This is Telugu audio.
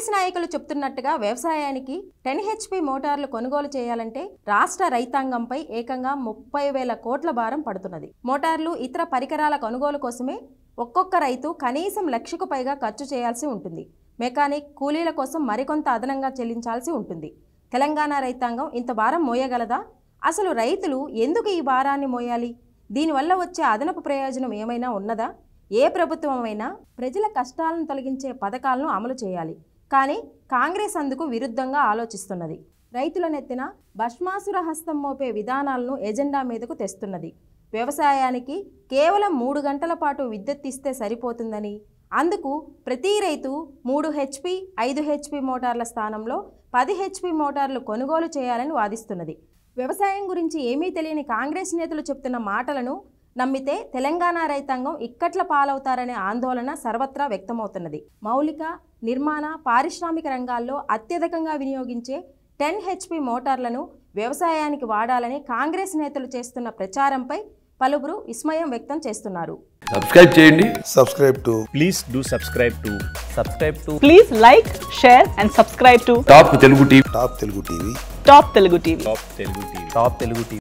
కాంగ్రెస్ నాయకులు చెప్తున్నట్టుగా వ్యవసాయానికి టెన్ హెచ్పి మోటార్లు కొనుగోలు చేయాలంటే రాష్ట్ర రైతాంగంపై ఏకంగా ముప్పై వేల కోట్ల భారం పడుతున్నది మోటార్లు ఇతర పరికరాల కొనుగోలు కోసమే ఒక్కొక్క రైతు కనీసం లక్షకు పైగా ఖర్చు చేయాల్సి ఉంటుంది మెకానిక్ కూలీల కోసం మరికొంత అదనంగా చెల్లించాల్సి ఉంటుంది తెలంగాణ రైతాంగం ఇంత భారం మోయగలదా అసలు రైతులు ఎందుకు ఈ భారాన్ని మోయాలి దీనివల్ల వచ్చే అదనపు ప్రయోజనం ఏమైనా ఉన్నదా ఏ ప్రభుత్వం అయినా ప్రజల కష్టాలను తొలగించే పథకాలను అమలు చేయాలి కానీ కాంగ్రెస్ అందుకు విరుద్ధంగా ఆలోచిస్తున్నది రైతుల నెత్తిన భస్మాసుర హస్తం మోపే విధానాలను ఎజెండా మీదకు తెస్తున్నది వ్యవసాయానికి కేవలం మూడు గంటల పాటు విద్యుత్ ఇస్తే సరిపోతుందని అందుకు ప్రతి రైతు మూడు హెచ్పి ఐదు హెచ్పి మోటార్ల స్థానంలో పది హెచ్పి మోటార్లు కొనుగోలు చేయాలని వాదిస్తున్నది వ్యవసాయం గురించి ఏమీ తెలియని కాంగ్రెస్ నేతలు చెప్తున్న మాటలను నమ్మితే తెలంగాణ రైతాంగం ఇక్కట్ల పాలవుతారనే ఆందోళన సర్వత్రా వ్యక్తమవుతున్నది మౌలిక నిర్మాణ పారిశ్రామిక రంగాల్లో అత్యధికంగా వినియోగించే టెన్ హెచ్పి మోటార్లను వ్యవసాయానికి వాడాలని కాంగ్రెస్ నేతలు చేస్తున్న ప్రచారంపై పలువురు విస్మయం వ్యక్తం చేస్తున్నారు సబ్స్క్రైబ్ చేయండి subscribe to please do subscribe to subscribe to Please like, share, and subscribe to top Telugu TV Top Telugu TV. Top Telugu TV. top telugu tv top telugu tv